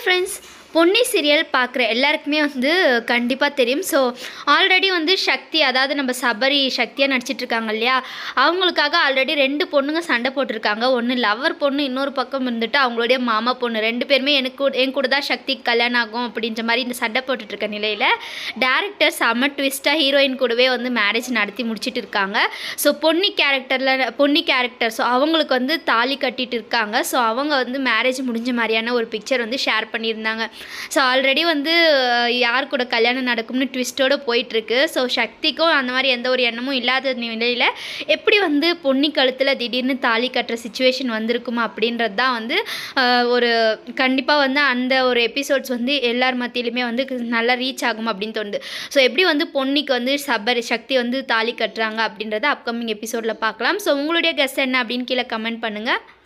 friends Ponni serial பார்க்குற எல்லாருக்குமே வந்து கண்டிப்பாக தெரியும் ஸோ ஆல்ரெடி வந்து சக்தி அதாவது நம்ம சபரி சக்தியாக நடிச்சிட்டு இருக்காங்க இல்லையா அவங்களுக்காக ஆல்ரெடி ரெண்டு பொண்ணுங்க சண்டை போட்டிருக்காங்க ஒன்று லவர் பொண்ணு இன்னொரு பக்கம் இருந்துட்டு அவங்களுடைய மாமா பொண்ணு ரெண்டு பேருமே எனக்கு கூட- என் கூட தான் சக்திக்கு கல்யாணம் ஆகும் அப்படின்ற மாதிரி இந்த சண்டை போட்டுட்டு இருக்க நிலையில் டேரக்டர் செம்ம ட்விஸ்ட்டாக ஹீரோயின் கூடவே வந்து மேரேஜ் நடத்தி முடிச்சிட்டு இருக்காங்க ஸோ பொன்னி கேரக்டரில் பொன்னி கேரக்டர் ஸோ அவங்களுக்கு வந்து தாலி கட்டிட்டு இருக்காங்க ஸோ அவங்க வந்து மேரேஜ் முடிஞ்ச மாதிரியான ஒரு பிக்சர் வந்து ஷேர் பண்ணியிருந்தாங்க ஸோ ஆல்ரெடி வந்து அஹ், யார் கூட கல்யாணம் நடக்கும்னு ட்விஸ்ட்டோடு போயிட்டுருக்கு ஸோ சக்திக்கும் அந்த மாதிரி எந்த ஒரு எண்ணமும் இல்லாத நிலையில் எப்படி வந்து பொன்னி கழுத்தில் திடீர்னு தாலி கட்டுற சுச்சுவேஷன் வந்திருக்குமா அப்படின்றது தான் வந்து அஹ், ஒரு கண்டிப்பாக வந்து அந்த ஒரு எபிசோட்ஸ் வந்து எல்லார் மத்தியிலுமே வந்து நல்லா ரீச் ஆகும் அப்படின்னு தோணுது ஸோ எப்படி வந்து பொன்னிக்கு வந்து சபரி சக்தி வந்து தாலி கட்டுறாங்க அப்படின்றத அப்கமிங் எபிசோடில் பார்க்கலாம் ஸோ உங்களுடைய கெஸ்ட் என்ன அப்படின்னு கீழே கமெண்ட் பண்ணுங்கள்